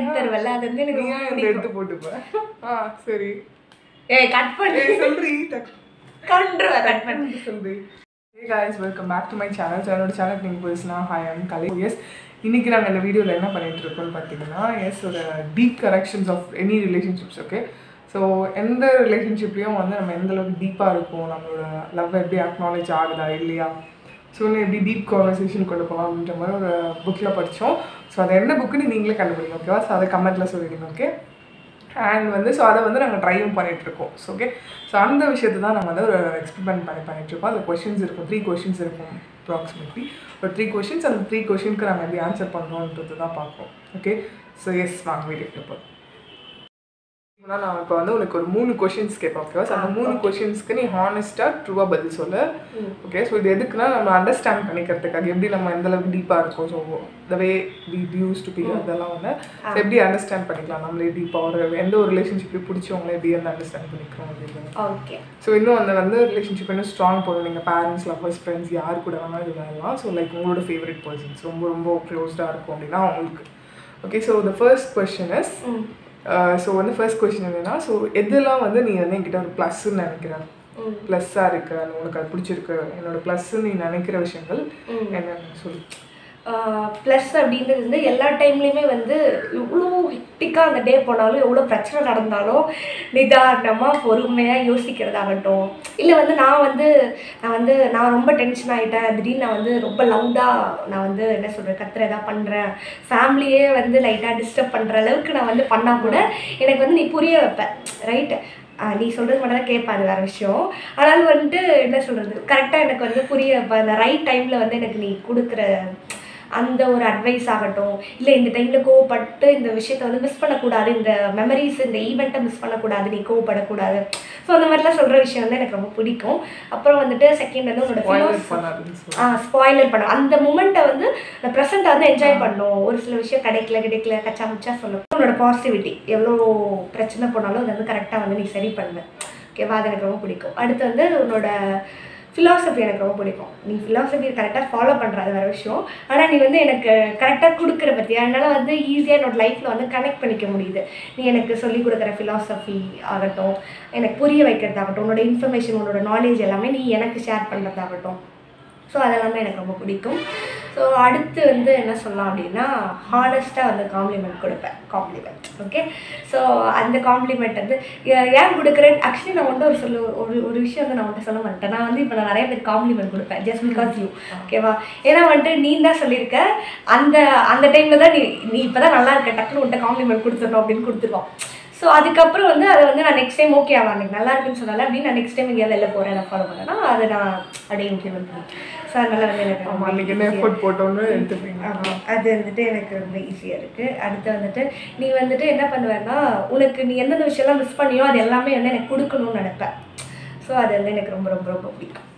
தருவல்ல அது வந்து எனக்கு நீ ரொம்ப ஏன் இந்த எடுத்து போட்டுப்ப ஆ சரி ஏய் கட் பண்ணு ஏய், சொல்றி டக்கு. கண்டுருவ கட் பண்ணு சொல்றி hey guys welcome back to my channel so என்னோட சேனல் நீங்கள் போயிடுச்சுனா ஹாய் ஐம் கலை எஸ் இன்னைக்கு நாங்கள் இந்த வீடியோவில் என்ன பண்ணிட்டு இருக்கோம்னு பார்த்தீங்கன்னா எஸ் ஒரு deep corrections of any relationships okay so எந்த ரிலேஷன்ஷிப்லேயும் வந்து நம்ம எந்த அளவுக்கு டீப்பாக இருக்கும் நம்மளோட லவ் எப்படி அக்னாலேஜ் ஆகுதா இல்லையா ஸோ இன்னும் எப்படி டீப் கான்வர்சேஷன் கொண்டு போகலாம் அப்படின்ற மாதிரி ஒரு புக்கில் படித்தோம் ஸோ அது என்ன புக்குன்னு நீங்களே கண்டுபிடிங்க ஓகேவா ஸோ அதை கமெண்ட்டில் சொல்லிடுங்க ஓகே அண்ட் வந்து ஸோ அதை வந்து நாங்கள் ட்ரைவும் பண்ணிகிட்ருக்கோம் ஸோ ஓகே ஸோ அந்த விஷயத்தை தான் நம்ம வந்து ஒரு எக்ஸ்பெரிமெண்ட் பண்ணி பண்ணிகிட்ருக்கோம் அந்த கொஷின்ஸ் இருக்கும் த்ரீ கொஷின்ஸ் இருக்கும் அப்ராக்சிமேட்லி ஒரு த்ரீ கொஷின்ஸ் அந்த த்ரீ கொஷினுக்கு நம்ம எப்படி ஆன்சர் பண்ணுறோன்றது தான் பார்ப்போம் ஓகே ஸோ எஸ் வாங்க வீடியோக்கு போகிறோம் நான் இப்போ வந்து உனக்கு ஒரு மூணு கொஷின்ஸ் கேட்பேன் ஓகேவா ஸோ அந்த மூணு கொஷின்ஸ்க்கு நீ ஹானஸ்ட்டாக ட்ரூவாக பதில் சொல்லு ஓகே ஸோ இது எதுக்குன்னா நம்ம அண்டர்ஸ்டாண்ட் பண்ணிக்கிறதுக்காக எப்படி நம்ம எந்த அளவுக்கு டீப்பாக இருக்கோம் so the way we use to be அதெல்லாம் வந்து so எப்படி அண்டர்ஸ்டாண்ட் பண்ணிக்கலாம் நம்மளே டீப்பாக ஒரு எந்த ஒரு ரிலேஷன்ஷிப்பையும் பிடிச்சவங்களே எப்படி வந்து அண்டர்ஸ்டாண்ட் பண்ணிக்கிறோம் அப்படின்னு ஓகே ஸோ இன்னும் அந்த வந்து ரிலேஷன்ஷிப் இன்னும் ஸ்ட்ராங் போகணும் நீங்கள் பேரண்ட்ஸ் லவ்வர்ஸ் ஃப்ரெண்ட்ஸ் யார் கூட வேணாலும் இது வேணலாம் ஸோ லைக் உங்களோட ஃபேவரட் பர்சன்ஸ் ரொம்ப ரொம்ப க்ளோஸ்டாக இருக்கும் அப்படின்னா அவங்களுக்கு okay so the first question is so வந்து ஃபர்ஸ்ட் கொஷின் என்னன்னா ஸோ எதெல்லாம் வந்து நீ வந்து என்கிட்ட ஒரு ப்ளஸ்ன்னு நினைக்கிற ப்ளஸ்ஸாக இருக்கு அது உனக்கு அது பிடிச்சிருக்கு என்னோட ப்ளஸ்ன்னு நீ நினைக்கிற விஷயங்கள் என்னன்னு சொல்லு ப்ளஸ் அப்படின்றது வந்து எல்லா டைம்லேயுமே வந்து எவ்வளோ ஹிக்டிக்காக அந்த டே போனாலும் எவ்வளோ பிரச்சனை நடந்தாலும் நிதானமாக பொறுமையாக யோசிக்கிறதாகட்டும் இல்லை வந்து நான் வந்து நான் வந்து நான் ரொம்ப டென்ஷன் ஆகிட்டேன் திடீர்னு நான் வந்து ரொம்ப லவுடாக நான் வந்து என்ன சொல்கிறேன் கத்துற எதாவது பண்ணுறேன் ஃபேமிலியே வந்து லைட்டாக டிஸ்டர்ப் பண்ணுற அளவுக்கு நான் வந்து பண்ணால் கூட எனக்கு வந்து நீ புரிய வைப்ப ரைட்டு நீ சொல்கிறது மட்டும் தான் கேட்பேன் அது வேறு விஷயம் ஆனாலும் வந்துட்டு என்ன சொல்கிறது கரெக்டாக எனக்கு வந்து புரிய வைப்ப அந்த ரைட் டைமில் வந்து எனக்கு நீ கொடுக்குற அந்த ஒரு அட்வைஸ் ஆகட்டும் இல்லை இந்த டைமில் கோவப்பட்டு இந்த விஷயத்த வந்து மிஸ் பண்ணக்கூடாது இந்த மெமரிஸ் இந்த ஈவெண்ட்டை மிஸ் பண்ணக்கூடாது நீ கோவப்படக்கூடாது ஸோ அந்த மாதிரிலாம் சொல்கிற விஷயம் வந்து எனக்கு ரொம்ப பிடிக்கும் அப்புறம் வந்துட்டு செகண்ட் வந்து உன்னோட Spoiler philosophy. பண்ணாதுன்னு சொல்லு ஆ ஸ்பாய்லர் பண்ணும் அந்த மூமெண்ட்டை வந்து அந்த ப்ரெசென்ட்டை வந்து என்ஜாய் பண்ணும் ஒரு சில விஷயம் கிடைக்கல கிடைக்கல கச்சா முச்சா சொல்லும் உன்னோட பாசிட்டிவிட்டி எவ்வளோ பிரச்சனை போனாலும் அதை வந்து கரெக்டாக வந்து நீ சரி பண்ணு ஓகேவா அது எனக்கு ரொம்ப பிடிக்கும் அடுத்து வந்து உன்னோட ஃபிலாசபி எனக்கு ரொம்ப பிடிக்கும் நீ ஃபிலாசபி கரெக்டாக ஃபாலோ பண்ணுற அது வேறு விஷயம் ஆனால் நீ வந்து எனக்கு கரெக்டாக கொடுக்குற பற்றியா என்னால் வந்து ஈஸியாக என்னோட லைஃப்பில் வந்து கனெக்ட் பண்ணிக்க முடியுது நீ எனக்கு சொல்லிக் கொடுக்குற ஃபிலாசபி ஆகட்டும் எனக்கு புரிய வைக்கிறதாகட்டும் உன்னோட இன்ஃபர்மேஷன் உன்னோட நாலேஜ் எல்லாமே நீ எனக்கு ஷேர் பண்ணுறதாகட்டும் ஸோ அதெல்லாமே எனக்கு ரொம்ப பிடிக்கும் ஸோ அடுத்து வந்து என்ன சொல்லலாம் அப்படின்னா ஹானஸ்ட்டாக வந்து காம்ப்ளிமெண்ட் கொடுப்பேன் காம்ப்ளிமெண்ட் ஓகே ஸோ அந்த காம்ப்ளிமெண்ட் வந்து ஏ- ஏன் கொடுக்குறேன் ஆக்சுவலி நான் வந்து ஒரு சொல்ல ஒரு ஒரு விஷயம் வந்து நான் வந்துட்டு சொல்ல மாட்டேன் நான் வந்து இப்போ நான் நிறைய பேர் காம்ப்ளிமெண்ட் கொடுப்பேன் ஜஸ்ட் பிகாஸ் யூ ஓகேவா ஏன்னா வந்துட்டு நீ தான் சொல்லியிருக்க அந்த அந்த டைமில் தான் நீ நீ இப்போ தான் நல்லா இருக்க டக்குனு உன்ட்ட காம்ப்ளிமெண்ட் கொடுத்துடணும் அப்படின்னு கொடுத்துருவோம் ஸோ அதுக்கப்புறம் வந்து அதை வந்து நான் நெக்ஸ்ட் டைம் ஓகே ஆவா எனக்கு நல்லா இருக்குன்னு சொன்னால அப்படின்னு நான் நெக்ஸ்ட் டைம் எங்கேயாவது வெளில போகிறேன் நான் ஃபாலோ பண்ணேன்னா அதை நான் அப்படியே இம்ப்ளிமெண்ட் பண்ணேன் ஸோ அதனால வந்து எனக்கு ஆமா ரொம்ப அன்னைக்கு என்ன easy ஆ எஃபோர்ட் போட்டோன்னு எடுத்துப்பீங்க ஆமா. அது வந்துட்டு எனக்கு ரொம்ப ஈஸியாக இருக்குது அடுத்து வந்துட்டு நீ வந்துட்டு என்ன பண்ணுவேன்னா உனக்கு நீ எந்தெந்த விஷயம்லாம் மிஸ் பண்ணியோ அது எல்லாமே வந்து எனக்கு கொடுக்கணும்னு நினைப்பேன் ஸோ அது வந்து எனக்கு ரொம்ப ரொம்ப ரொம்ப பிடிக்கும்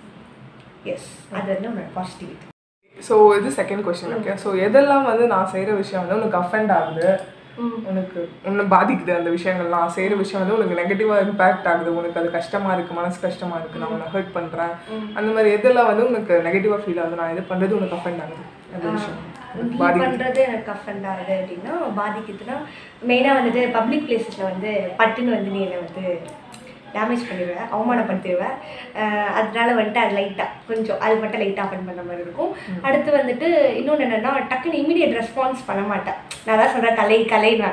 எஸ் அது வந்து உன்னோட பாசிட்டிவிட்டி ஸோ இது செகண்ட் கொஸ்டின் ஓகே ஸோ எதெல்லாம் வந்து நான் செய்கிற விஷயம் வந்து உனக்கு அஃபெண்ட் ஆகுது உனக்கு உன்னை பாதிக்குது அந்த விஷயங்கள் நான் செய்கிற விஷயம் வந்து உனக்கு நெகட்டிவாக இம்பேக்ட் ஆகுது உனக்கு அது கஷ்டமாக இருக்குது மனசு கஷ்டமாக இருக்குது நான் உன்னை ஹர்ட் பண்ணுறேன் அந்த மாதிரி எதெல்லாம் வந்து உனக்கு நெகட்டிவாக ஃபீல் ஆகுது நான் இது பண்ணுறது உனக்கு அஃபெண்ட் ஆகுது அந்த விஷயம் உனக்கு நீ பாதிக்குது பண்ணுறது எனக்கு அஃபெண்ட் ஆகுது அப்படின்னா பாதிக்குதுன்னா மெயினாக வந்துட்டு பப்ளிக் பிளேசஸில் வந்து பட்டுன்னு வந்து நீ என்னை வந்து டேமேஜ் பண்ணிடுவேன் அவமானப்படுத்திடுவேன் அஹ் அதனால வந்துட்டு அது லைட்டாக கொஞ்சம் அது மட்டும் லைட்டாக அஃபெண்ட் பண்ண மாதிரி இருக்கும் அடுத்து வந்துட்டு இன்னொன்று என்னென்னா டக்குன்னு இமீடியட் ரெஸ்பான்ஸ் பண்ண மாட்டேன் நான் தான் சொல்கிறேன் கலை கலை நான்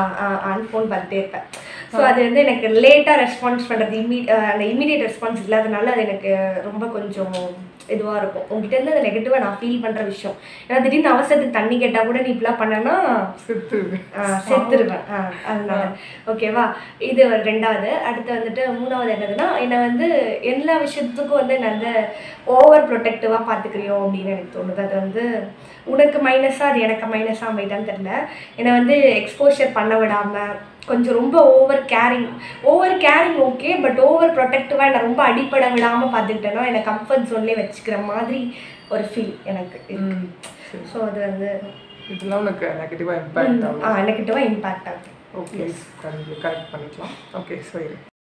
ஆன் ஃபோன் பார்த்துட்டே இருப்பேன் ஸோ அது வந்து எனக்கு லேட்டாக ரெஸ்பான்ஸ் பண்ணுறது இம்மீ அந்த இமீடியட் ரெஸ்பான்ஸ் இல்லாதனால அது எனக்கு ரொம்ப கொஞ்சம் இதுவாக இருக்கும் உங்ககிட்ட இருந்து அது நெகட்டிவாக நான் ஃபீல் பண்ணுற விஷயம் ஏன்னா திடீர்னு அவசரத்துக்கு தண்ணி கேட்டால் கூட நீ இப்படிலாம் பண்ணனா செத்து ஆ, செத்துருவேன் ஆ, அதனால ஓகேவா இது ஒரு ரெண்டாவது அடுத்து வந்துட்டு மூணாவது என்னதுன்னா என்னை வந்து எல்லா விஷயத்துக்கும் வந்து என்ன வந்து ஓவர் ப்ரொடெக்டிவாக பார்த்துக்கிறியோ அப்படின்னு எனக்கு தோணுது அது வந்து உனக்கு மைனஸாக அது எனக்கு மைனஸாக அமைதான்னு தெரில என்னை வந்து எக்ஸ்போஷர் பண்ண விடாமல் கொஞ்சம் ரொம்ப over caring over caring okay but over ப்ரொடெக்டிவாக என்னை ரொம்ப அடிப்படை விடாமல் பார்த்துக்கிட்டேன்னா என்னை கம்ஃபர்ட் ஜோன்லேயே வச்சுக்கிற மாதிரி ஒரு ஃபீல் எனக்கு இருக்கு ம், சரி. ஸோ அது வந்து இதெல்லாம் உனக்கு நெகட்டிவாக இம்பேக்ட் ஆகும் ஆ நெகட்டிவாக இம்பாக்ட் ஆகுது ஓகே கரெக்ட் பண்ணிக்கலாம் ஓகே சரி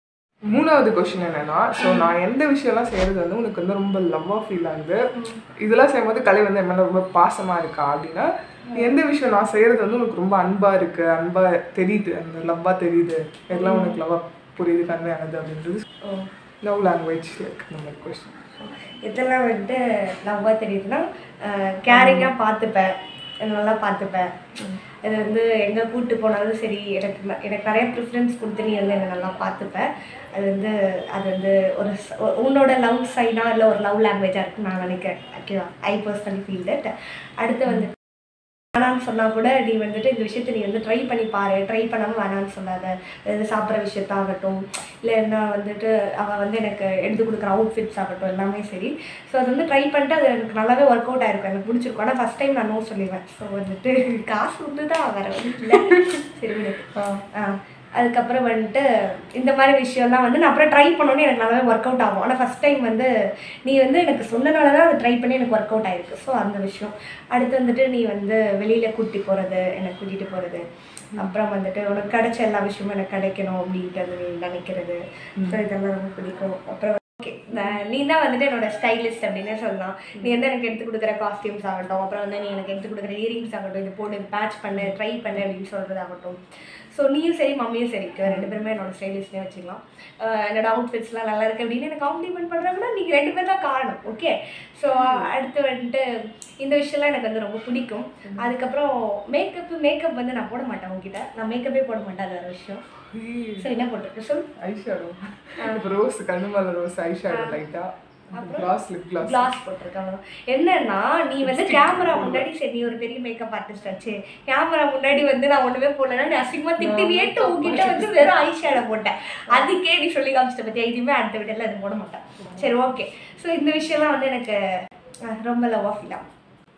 மூணாவது கொஷின் என்னன்னா ஸோ நான் எந்த விஷயம்லாம் செய்யறது வந்து உனக்கு வந்து ரொம்ப லவ்வாக ஃபீல் ஆகுது இதெல்லாம் செய்யும்போது கலை வந்து என் மேலே ரொம்ப பாசமாக இருக்கா அப்படின்னா எந்த விஷயம் நான் செய்யறது வந்து உனக்கு ரொம்ப அன்பாக இருக்கு அன்பாக தெரியுது அந்த லவ்வாக தெரியுது எல்லாம் உனக்கு லவ்வாக புரியுது கன்வே ஆகுது அப்படின்றது ஓ லவ் லாங்குவேஜ் லைக் இந்த மாதிரி கொஷின் இதெல்லாம் வந்துட்டு லவ்வாக தெரியுதுன்னா கேரிங்காக பார்த்துப்பேன் நல்லா பார்த்துப்பேன் இது வந்து எங்கே கூப்பிட்டு போனாலும் சரி எனக்கு ந- எனக்கு நிறைய ப்ரிஃபரன்ஸ் கொடுத்து நீ வந்து என்னை நல்லா பார்த்துப்பேன் அது வந்து அது வந்து ஒரு ச- உ- உன்னோட லவ் சைனாக இல்லை ஒரு லவ் லாங்குவேஜாக இருக்குன்னு நான் நினைக்கிறேன் ஓகேவா ஐ பர்சனலி ஃபீல் தட் அடுத்து வந்து வேணான்னு சொன்னால் கூட நீ வந்துட்டு இந்த விஷயத்தை நீ வந்து ட்ரை பண்ணி பாரு ட்ரை பண்ணாமல் வேணான்னு சொல்லாத இது சாப்பிட்ற விஷயத்தாகட்டும் இல்லை என்ன வந்துட்டு அவள் வந்து எனக்கு எடுத்து கொடுக்குற அவுட்ஃபிட்ஸ் ஆகட்டும் எல்லாமே சரி ஸோ அது வந்து ட்ரை பண்ணிட்டு அது எனக்கு நல்லாவே ஒர்க் அவுட் ஆயிருக்கும் எனக்கு பிடிச்சிருக்கும் ஆனால் ஃபஸ்ட் டைம் நான் நோ சொல்லிடுவேன் ஸோ வந்துட்டு காசு வந்து தான் வேறு வந்து இல்லை சரி விடு. ஆ அதுக்கப்புறம் வந்துட்டு இந்த மாதிரி விஷயம்லாம் வந்து நான் அப்புறம் ட்ரை பண்ணோன்னே எனக்கு நல்லாவே ஒர்க் அவுட் ஆகும் ஆனால் ஃபஸ்ட் டைம் வந்து நீ வந்து எனக்கு சொன்னனால தான் அதை ட்ரை பண்ணி எனக்கு ஒர்க் அவுட் ஆயிருக்கு ஸோ அந்த விஷயம் அடுத்து வந்துட்டு நீ வந்து வெளியில் கூட்டி போகிறது எனக்கு கூட்டிகிட்டு போகிறது அப்புறம் வந்துட்டு உனக்கு கிடைச்ச எல்லா விஷயமும் எனக்கு கிடைக்கணும் அப்படின்ட்டு அது நீ நினைக்கிறது ஸோ இதெல்லாம் ரொம்ப பிடிக்கும் அப்புறம் ஓகே நீ தான் வந்துட்டு என்னோட ஸ்டைலிஸ்ட் அப்படின்னே சொல்லலாம் நீ வந்து எனக்கு எடுத்து கொடுக்குற காஸ்டியூம்ஸ் ஆகட்டும் அப்புறம் வந்து நீ எனக்கு எடுத்து கொடுக்குற இயரிங்ஸ் ஆகட்டும் இது போட்டு பேட்ச் பண்ணு ட்ரை பண்ணு அப்படின்னு சொல்கிறதாகட்டும் ஸோ நீயும் சரி மம்மியும் சரி இவங்க ரெண்டு பேருமே என்னோட ஸ்டைலிஸ்ட்னே வச்சுக்கலாம் அஹ் என்னோட அவுட்ஃபிட்ஸ்லாம் நல்லா இருக்கு அப்படின்னு எனக்கு காம்ப்ளிமெண்ட் பண்ணுறாங்கன்னா நீங்கள் ரெண்டு பேர் தான் காரணம் ஓகே ஸோ அடுத்து வந்துட்டு இந்த விஷயம்லாம் எனக்கு வந்து ரொம்ப பிடிக்கும் அதுக்கப்புறம் மேக்கப் மேக்கப் வந்து நான் போட மாட்டேன் உங்ககிட்ட நான் மேக்கப்பே போட மாட்டேன் அது ஒரு விஷயம் ஸோ என்ன போட்டிருக்கு சொல் ஐஷாடோ இப்போ ரோஸ் கண்ணு மேலே ரோஸ் ஐஷாடோ லைட்டாக கிளாஸ் லிப் கிளாஸ் கிளாஸ் போட்டிருக்காங்க என்னன்னா நீ வந்து கேமரா முன்னாடி சரி நீ ஒரு பெரிய மேக்கப் ஆர்டிஸ்ட் ஆச்சு கேமரா முன்னாடி வந்து நான் ஒண்ணுமே போடலன்னா நீ அசிங்கமா திட்டுவியேட்டு உங்ககிட்ட வந்து வெறும் ஐ ஷேடோ போட்டேன் அதுக்கே நீ சொல்லி காமிச்சிட்ட பத்தி இதுவுமே அடுத்த வீட்டில் அது போட மாட்டேன் சரி ஓகே ஸோ இந்த விஷயம்லாம் வந்து எனக்கு அஹ், ரொம்ப லவ் ஆஃப் ஃபீல்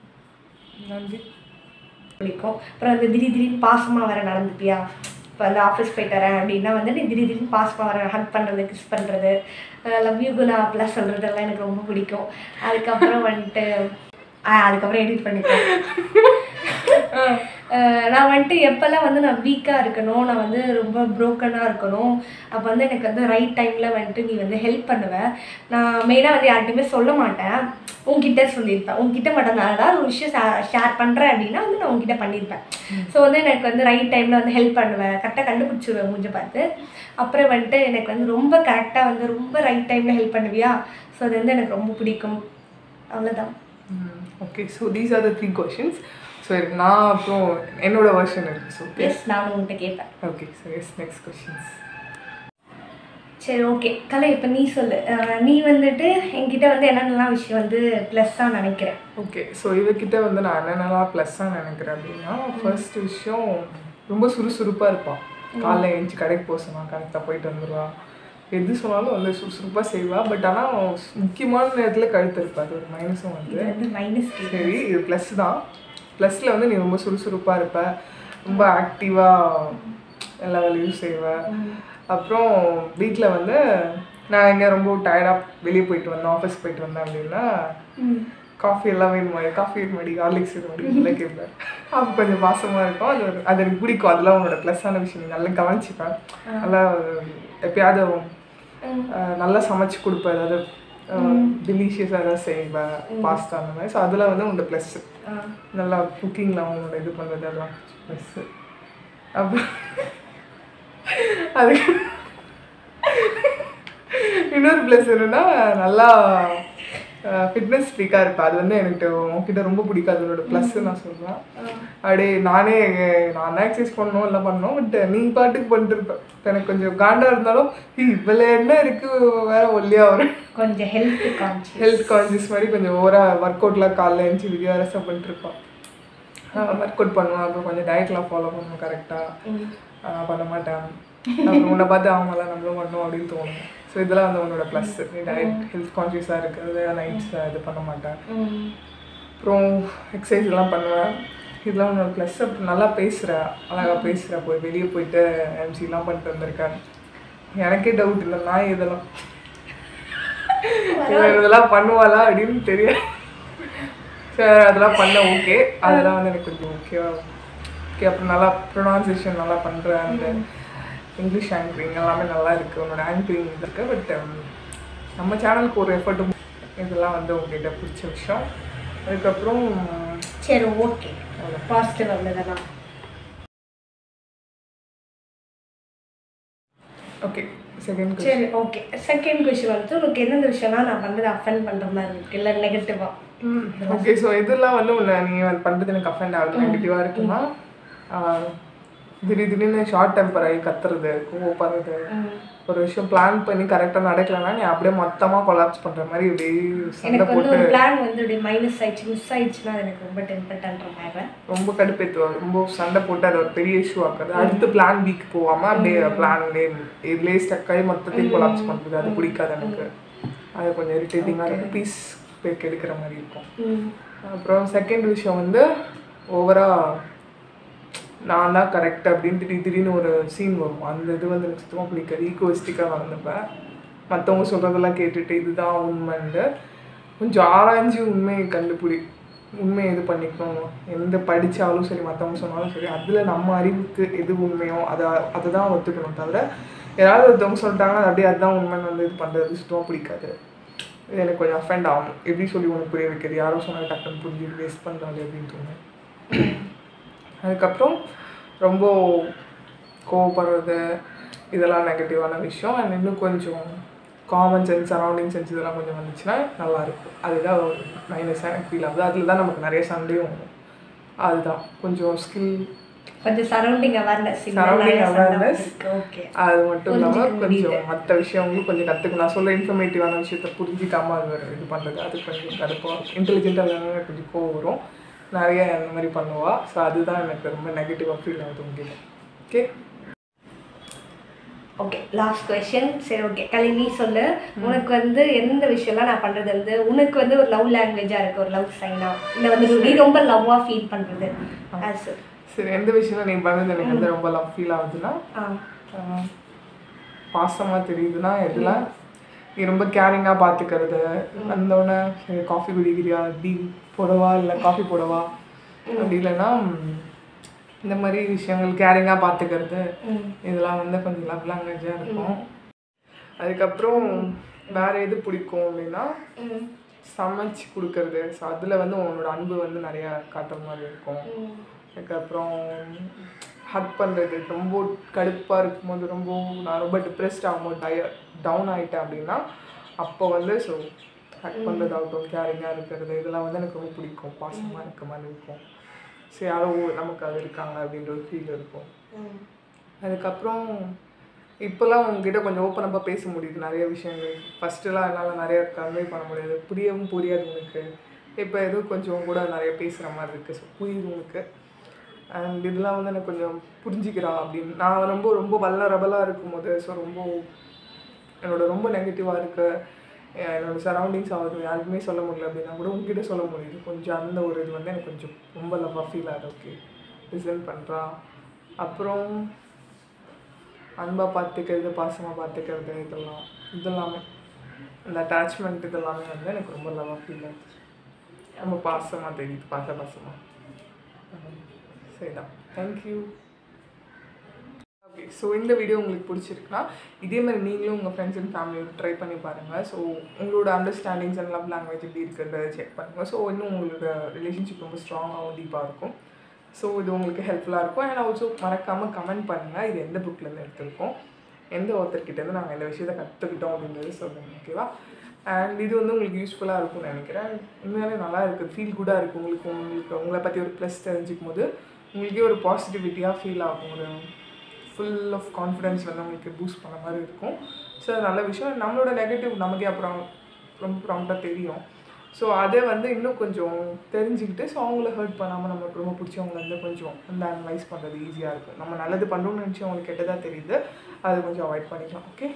நன்றி பிடிக்கும் அப்புறம் வந்து திடீர் திடீர்னு பாசமாக வர நடந்துப்பியா இப்போ வந்து ஆஃபீஸ் போயிட்டு வரேன் அப்படின்னா வந்து நீ திடீர் திடீர்னு பாசமாக வர ஹக் பண்ணுறது கிஸ் பண்ணுறது லவ் யூ குலா அப்படிலாம் சொல்கிறதெல்லாம் எனக்கு ரொம்ப பிடிக்கும் அதுக்கப்புறம் வந்துட்டு ஆ, அதுக்கப்புறம் எடிட் பண்ணிப்பேன் அஹ் நான் வந்துட்டு எப்போல்லாம் வந்து நான் வீக்காக இருக்கணும் நான் வந்து ரொம்ப ப்ரோக்கனாக இருக்கணும் அப்போ வந்து எனக்கு வந்து ரைட் டைமில் வந்துட்டு நீ வந்து ஹெல்ப் பண்ணுவேன் நான் மெயினாக வந்து யார்கிட்டையுமே சொல்ல மாட்டேன் உன்கிட்ட சொல்லியிருப்பேன் உன்கிட்ட மட்டும் நான் ஏதாவது ஒரு விஷயம் ஷேர் பண்ணுறேன் அப்படின்னா வந்து நான் உன்கிட்ட பண்ணியிருப்பேன் ஸோ வந்து எனக்கு வந்து ரைட் டைமில் வந்து ஹெல்ப் பண்ணுவேன் கரெக்டாக கண்டுபிடிச்சிருவேன் மூஞ்ச பார்த்து அப்புறம் வந்துட்டு எனக்கு வந்து ரொம்ப கரெக்டாக வந்து ரொம்ப ரைட் டைமில் ஹெல்ப் பண்ணுவியா ஸோ அது வந்து எனக்கு ரொம்ப பிடிக்கும் அவ்வளோதான் okay so these are the three questions so நான் அப்புறம் என்னோட வெர்ஷன் இருக்கு ஸோ ஓகே எஸ் நானும் உன்கிட்ட கேட்பேன் okay so yes next questions சரி ஓகே கலை இப்போ நீ சொல்லு அஹ் நீ வந்துட்டு என்கிட்ட வந்து என்னென்னலாம் விஷயம் வந்து ப்ளஸ்ஸாக நினைக்கிறேன் ஓகே ஸோ இவகிட்ட வந்து நான் என்னென்னலாம் ப்ளஸ்ஸாக நினைக்கிறேன் அப்படின்னா ஃபர்ஸ்ட் விஷயம் ரொம்ப சுறுசுறுப்பாக இருப்பான் காலைல எழுந்துச்சு கடைக்கு போக சொன்னான் கரெக்டாக போயிட்டு வந்துடுவா எது சொன்னாலும் வந்து சுறுசுறுப்பாக செய்வா பட் ஆனால் முக்கியமான நேரத்தில் கழுத்து இருப்பா அது ஒரு மைனஸும் வந்து இது வந்து மைனஸ் சரி இது ப்ளஸ் தான் ப்ளஸில் வந்து நீ ரொம்ப சுறுசுறுப்பாக இருப்ப ரொம்ப ஆக்டிவாக எல்லா வேலையும் செய்வ அப்புறம் வீட்டில் வந்து நான் எங்கே ரொம்ப டயர்டாக வெளியே போயிட்டு வந்தேன் ஆஃபீஸ் போயிட்டு வந்தேன் அப்படின்னா காஃபி எல்லாம் வேணுமா காஃபி வேணுமாடி ஹார்லிக்ஸ் வேணுமாடி இதெல்லாம் கேட்பேன் அப்போ கொஞ்சம் பாசமாக இருக்கும் அது ஒரு- அது எனக்கு பிடிக்கும் அதெல்லாம் உன்னோட ப்ளஸ்ஸான விஷயம் நீ நல்லா கவனிச்சுப்பேன் நல்லா எப்பயாவது அஹ், நல்லா சமைச்சு கொடுப்பேன் ஏதாவது டெலிஷியஸாக ஏதாவது செய்வேன் பாஸ்தா அந்த மாதிரி ஸோ அதில் வந்து உன்னோட ப்ளஸ்ஸு நல்லா குக்கிங்கில் உன்னோட இது பண்ணுறது அதெல்லாம் ப்ளஸ்ஸு அப்புறம் அதுக்கு இன்னொரு ப்ளஸ் என்னன்னா நல்லா ஃபிட்னஸ் ஃப்ரீக்காக இருப்பேன் அது வந்து எனக்கு உன்கிட்ட ரொம்ப பிடிக்காது அதோட ப்ளஸ் நான் சொல்லுவேன் அப்படியே நானே நான் தான் எக்ஸசைஸ் பண்ணணும் எல்லாம் பண்ணணும் பட் நீ பாட்டுக்கு பண்ணிட்டு இருப்பேன் இப்ப எனக்கு கொஞ்சம் காண்டா இருந்தாலும் இவ்வளோ என்ன இருக்கு வேற ஒல்லியா வரும் கொஞ்சம் ஹெல்த் கான்ஷியஸ் ஹெல்த் கான்சியஸ் மாதிரி கொஞ்சம் ஓவரா ஒர்க் அவுட்லாம் காலைல எழுந்துச்சு வித்தியாசம் பண்ணிட்டு இருப்பான் ஒர்க் அவுட் பண்ணுவேன் அப்புறம் கொஞ்சம் டயட்லாம் ஃபாலோ பண்ணுவேன் கரெக்டாக பண்ண மாட்டேன் அப்புறம் உன்னை பார்த்து அவங்களாம் நம்மளும் பண்ணணும் அப்படின்னு தோணும் ஸோ இதெல்லாம் வந்து உன்னோட ப்ளஸ் நீ டயட் ஹெல்த் கான்சியஸாக இருக்கிறது நைட்ஸ் இது பண்ண மாட்டேன் அப்புறம் எக்ஸசைஸ் எல்லாம் பண்ணுவேன் இதெல்லாம் உன்னோட ப்ளஸ் அப்புறம் நல்லா பேசுகிற அழகாக பேசுகிற போய் வெளியே போயிட்டு எம்சிலாம் பண்ணிட்டு வந்திருக்கேன் எனக்கே டவுட் இல்லை நான் இதெல்லாம் இவன் இதெல்லாம் பண்ணுவாளா அப்படின்னு தெரியாது சரி அதெல்லாம் பண்ண ஓகே அதெல்லாம் வந்து எனக்கு கொஞ்சம் ஓகேவா ஓகே அப்புறம் நல்லா ப்ரொனவுன்சியேஷன் நல்லா பண்ணுறேன் அந்த இங்கிலீஷ் ஆங்கரிங் எல்லாமே நல்லா இருக்குது உன்னோட ஆங்கரிங் இது இருக்குது பட் நம்ம சேனலுக்கு ஒரு எஃபர்ட்டும் இதெல்லாம் வந்து உங்ககிட்ட பிடிச்ச விஷயம் அதுக்கப்புறம் சரி ஓகே பாசிட்டிவ் அவ்வளோதான் ஓகே செகண்ட் சரி ஓகே செகண்ட் கொஷின் வந்து உனக்கு எந்தெந்த விஷயம்லாம் நான் பண்ணுறது அஃபெண்ட் பண்ணுற மாதிரி இருக்கு இல்லை நெகட்டிவாக ஓகே ஸோ இதெல்லாம் வந்து உன்னை நீ வந்து பண்ணுறது எனக்கு அஃபெண்ட் ஆகுது நெகட்டிவாக இருக்குன்னா ஆஹ், திடீர் திடீர்னு ஷார்ட் டெம்பர் ஆகி கத்துறது கோவப்படுறது ஒரு விஷயம் பிளான் பண்ணி கரெக்டாக நடக்கலைன்னா நீ அப்படியே மொத்தமாக கொலாப்ஸ் பண்ணுற மாதிரி இப்படியே சண்டை எனக்கு வந்து போட்டு ஒரு பிளான் வந்து அப்படியே மைனஸ் ஆயிடுச்சு மிஸ் ஆயிடுச்சுன்னா அது எனக்கு ரொம்ப டெம்பர்டன்ற மாதிரி ரொம்ப கடுப்பேற்றுவாங்க ரொம்ப சண்டை போட்டு அது ஒரு பெரிய இஷ்யூ ஆக்குறது அடுத்து பிளான் பிக்கு போகாமல் அப்படியே பிளான்லேயே இதுலேயே ஸ்டக் ஆகி மொத்தத்தையும் கொலாப்ஸ் பண்ணுறது அது பிடிக்காது எனக்கு அது கொஞ்சம் இரிட்டேட்டிங்காக இருக்கும் பீஸ் பேக் எடுக்கிற மாதிரி இருக்கும் ம் அப்புறம் செகண்ட் விஷயம் வந்து ஓவராக நான் தான் கரெக்ட் அப்படின்னு திடீர் திடீர்னு ஒரு சீன் வரும் அந்த இது வந்து எனக்கு சுத்தமாக பிடிக்காது ஈகோயிஸ்டிக்காக வளர்ந்துப்பேன் மற்றவங்க சொல்கிறதெல்லாம் கேட்டுட்டு இதுதான் உண்மைன்னு கொஞ்சம் ஆராய்ஞ்சு உண்மையை கண்டுபிடி உண்மையை இது பண்ணிக்கணும் எந்த படித்தாலும் சரி மற்றவங்க சொன்னாலும் சரி அதில் நம்ம அறிவுக்கு எது உண்மையோ அதை அதை தான் ஒத்துக்கணும் தவிர யாராவது ஒருத்தவங்க சொல்லிட்டாங்கன்னா அது அப்படியே அதுதான் உண்மைன்னு வந்து இது பண்ணுறது சுத்தமாக பிடிக்காது இது எனக்கு கொஞ்சம் அஃபெண்ட் ஆகும் எப்படி சொல்லி உனக்கு புரிய வைக்கிறது யாரோ சொன்னால் டக்குன்னு புரிஞ்சு வேஸ்ட் பண்ணுறாங்க அப்படின்னு தோணும் அதுக்கப்புறம் ரொம்ப கோவப்படுறது இதெல்லாம் நெகட்டிவான விஷயம் அண்ட் இன்னும் கொஞ்சம் காமன் சென்ஸ் சரௌண்டிங் சென்ஸ் இதெல்லாம் கொஞ்சம் வந்துச்சுன்னா நல்லாயிருக்கும் அதுதான் ஒரு மைனஸாக எனக்கு ஃபீல் ஆகுது அதில் தான் நமக்கு நிறைய சண்டையும் வரும் அதுதான் கொஞ்சம் ஸ்கில் கொஞ்சம் surrounding awareness Surrounding awareness. Okay அது மட்டும் இல்லாமல் புரிஞ்சுக்க கொஞ்சம் மற்ற விஷயங்களும் கொஞ்சம் கற்றுக்கணும் நான் சொல்ல இன்ஃபர்மேட்டிவான விஷயத்த புரிஞ்சிக்காம அது ஒரு இது பண்ணுறது அது கொஞ்சம் கடுப்பாக இன்டெலிஜென்ட்டாக இல்லைன்னா கொஞ்சம் கோவம் வரும் நிறைய அந்த மாதிரி பண்ணுவா ஸோ அதுதான் எனக்கு ரொம்ப நெகட்டிவாக ஃபீல் ஆகுது உங்ககிட்ட ஓகே ஓகே லாஸ்ட் கொஸ்டின் சரி ஓகே கலை நீ சொல்லு உனக்கு வந்து எந்த விஷயம்லாம் நான் பண்ணுறது வந்து உனக்கு வந்து ஒரு லவ் லாங்குவேஜாக இருக்கு ஒரு லவ் சைனா இல்லை வந்து நீ ரொம்ப லவ்வாக ஃபீல் பண்ணுறது அது சரி எந்த விஷயம் நீ பண்ணுறது எனக்கு வந்து ரொம்ப லவ் ஃபீல் ஆகுதுன்னா ஆ பாசமாக தெரியுதுன்னா எதில் நீ ரொம்ப கேரிங்காக பார்த்துக்கிறது வந்தோடனே சரி காஃபி குடிக்கிறியா டீ போடவா இல்லை காஃபி போடவா அப்படி இல்லைன்னா ம், இந்த மாதிரி விஷயங்கள் கேரிங்காக பார்த்துக்கிறது ம் இதெல்லாம் வந்து கொஞ்சம் லவ் லாங்குவேஜாக இருக்கும் அதுக்கப்புறம் வேறு எது பிடிக்கும் அப்படின்னா ம் சமைச்சு கொடுக்கறது ஸோ அதில் வந்து உன்னோட அன்பு வந்து நிறையா காட்டுற மாதிரி இருக்கும் ம் அதுக்கப்புறம் ஹக் பண்ணுறது ரொம்ப கடுப்பாக இருக்கும்போது ரொம்ப நான் ரொம்ப டிப்ரெஸ்ட் ஆகும்போது டய டவுன் ஆகிட்டேன் அப்படின்னா அப்போ வந்து ஸோ ஹக் பண்ணுறதாகட்டும் கேரிங்காக இருக்கிறது இதெல்லாம் வந்து எனக்கு ரொம்ப பிடிக்கும் பாசமாக இருக்க மாதிரி இருக்கும் சரி யாரோ நமக்கு அது இருக்காங்க அப்படின்ற ஒரு ஃபீல் இருக்கும் ம் அதுக்கப்புறம் இப்போல்லாம் உங்ககிட்ட கொஞ்சம் ஓப்பனப்பாக பேச முடியுது நிறைய விஷயங்கள் ஃபஸ்ட்டுலாம் என்னால் நிறைய கன்வே பண்ண முடியாது புரியவும் புரியாது உனக்கு இப்போ ஏதோ கொஞ்சம் கூட நிறைய பேசுகிற மாதிரி இருக்குது ஸோ புரியுது உனக்கு அண்ட் இதெல்லாம் வந்து எனக்கு கொஞ்சம் புரிஞ்சுக்கிறா அப்படின்னு நான் ரொம்ப ரொம்ப வல்லரபலாக இருக்கும்போது ஸோ ரொம்ப என்னோட ரொம்ப நெகட்டிவாக இருக்கு அஹ் என்னோட சரௌண்டிங்ஸ் ஆகுது யாருக்குமே சொல்ல முடியல அப்படின்னா கூட உங்ககிட்ட சொல்ல முடியுது கொஞ்சம் அந்த ஒரு இது வந்து எனக்கு கொஞ்சம் ரொம்ப லவ்வாக ஃபீல் ஆகுது ஓகே லிசன் பண்ணுறா அப்புறம் அன்பாக பார்த்துக்கிறது பாசமாக பார்த்துக்கிறது இதெல்லாம் இதெல்லாமே அந்த அட்டாச்மெண்ட் இதெல்லாமே வந்து எனக்கு ரொம்ப லவ்வாக ஃபீல் ஆகுது ரொம்ப பாசமாக தெரியுது பாச பாசமாக சரிதான் தேங்க்யூ ஓகே ஸோ இந்த வீடியோ உங்களுக்கு பிடிச்சிருக்குன்னா இதே மாதிரி நீங்களும் உங்கள் ஃப்ரெண்ட்ஸ் அண்ட் ஃபேமிலியோட ட்ரை பண்ணி பாருங்கள் ஸோ உங்களோட அண்டர்ஸ்டாண்டிங்ஸ் அண்ட் லவ் லாங்குவேஜ் எப்படி இருக்கிறத செக் பண்ணுங்கள் ஸோ இன்னும் உங்களோட ரிலேஷன்ஷிப் ரொம்ப ஸ்ட்ராங்காகவும் டீப்பாக இருக்கும் ஸோ இது உங்களுக்கு ஹெல்ப்ஃபுல்லாக இருக்கும் அண்ட் ஆல்சோ மறக்காமல் கமெண்ட் பண்ணுங்கள் இது எந்த புக்லேருந்து எடுத்திருக்கோம் எந்த ஒருத்தர்கிட்டேருந்து நாங்கள் இந்த விஷயத்தை கற்றுக்கிட்டோம் அப்படின்றது சொல்லுங்கள் ஓகேவா அண்ட் இது வந்து உங்களுக்கு யூஸ்ஃபுல்லாக இருக்கும்னு நினைக்கிறேன் உண்மையாலே நல்லா இருக்குது ஃபீல் குட்டாக இருக்குது உங்களுக்கு உங்களுக்கு உங்களை பற்றி ஒரு ப்ளஸ் தெரிஞ்சுக்கும் போது உங்களுக்கே ஒரு பாசிட்டிவிட்டியாக ஃபீல் ஆகும் ஒரு ஃபுல் ஆஃப் கான்ஃபிடென்ஸ் வந்து உங்களுக்கு பூஸ்ட் பண்ண மாதிரி இருக்கும் ஸோ அது நல்ல விஷயம் நம்மளோட நெகட்டிவ் நமக்கே அப்புறம் ரொம்ப ப்ராம்ப்டாக தெரியும் ஸோ அதை வந்து இன்னும் கொஞ்சம் தெரிஞ்சுக்கிட்டு ஸோ அவங்கள ஹர்ட் பண்ணாமல் நமக்கு ரொம்ப பிடிச்சவங்கள வந்து கொஞ்சம் வந்து அனலைஸ் பண்ணுறது ஈஸியாக இருக்கும் நம்ம நல்லது பண்ணுறோம்னு நினச்சி அவங்களுக்கு கெட்டதாக தெரியுது அது கொஞ்சம் அவாய்ட் பண்ணிக்கலாம் ஓகே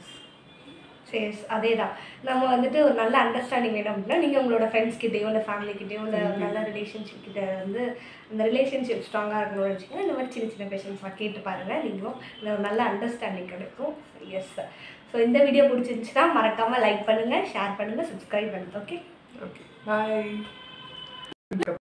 சரி அதே தான் நம்ம வந்துட்டு ஒரு நல்ல அண்டர்ஸ்டாண்டிங் வேணும் அப்படின்னா நீங்கள் உங்களோட ஃப்ரெண்ட்ஸ் கிட்டேயோ இல்லை ஃபேமிலி கிட்டேயோ இல்லை நல்ல ரிலேஷன்ஷிப் கிட்ட வந்து அந்த ரிலேஷன்ஷிப் ஸ்ட்ராங்காக இருக்கணும்னு வச்சுக்கோங்க இந்த மாதிரி சின்ன சின்ன கொஷின்ஸ்லாம் கேட்டு பாருங்கள் நீங்களும் இந்த ஒரு நல்ல அண்டர்ஸ்டாண்டிங் கிடைக்கும் எஸ் ஸோ இந்த வீடியோ பிடிச்சிருந்துச்சுன்னா மறக்காமல் லைக் பண்ணுங்கள் ஷேர் பண்ணுங்கள் சப்ஸ்கிரைப் பண்ணுங்கள் ஓகே ஓகே பாய்